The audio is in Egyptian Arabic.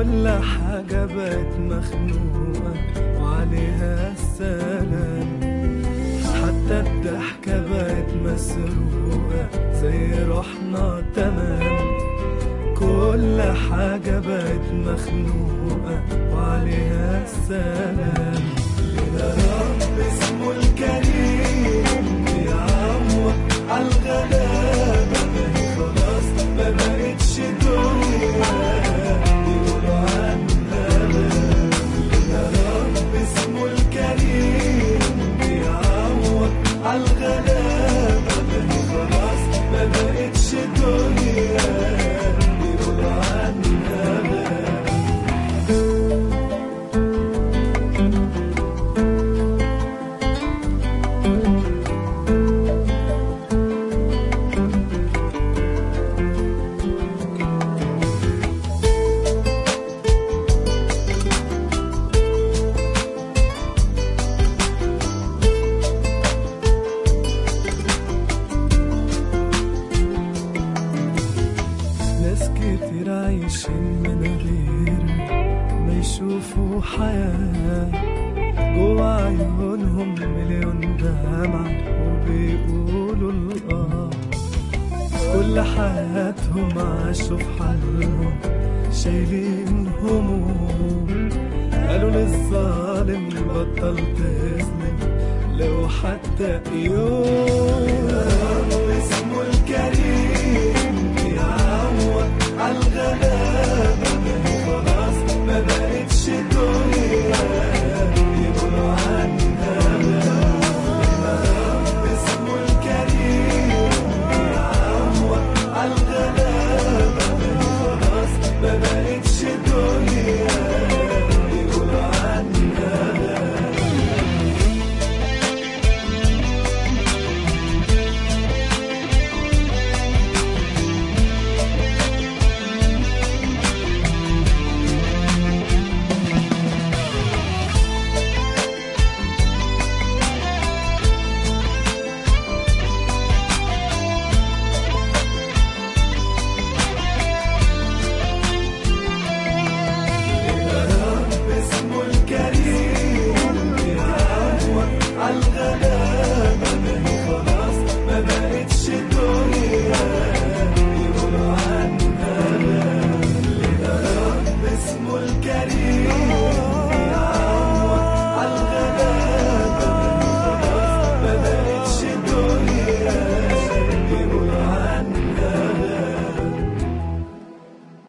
كل حاجة بقت مخنوقة وعليها السلام حتى الضحكة بقت مسروقة زي روحنا تمام كل حاجة بقت مخنوقة وعليها السلام لنا رب اسمه الكريم بيعوض عالغلابة ما هي خلاص ما بقتش دنيا يقولوا عنها لنا رب اسمه الكريم بيعوض عالغلابة ما هي خلاص ما بقتش دنيا يقولوا عنها ناس كتير عايشين من غير ما يشوفوا حياة جوا عيونهم مليون دمعة وبيقولوا الآه كل حياتهم عاشوا في حالهم شايلين هموم قالوا للظالم بطل تظلم لو حتى يوم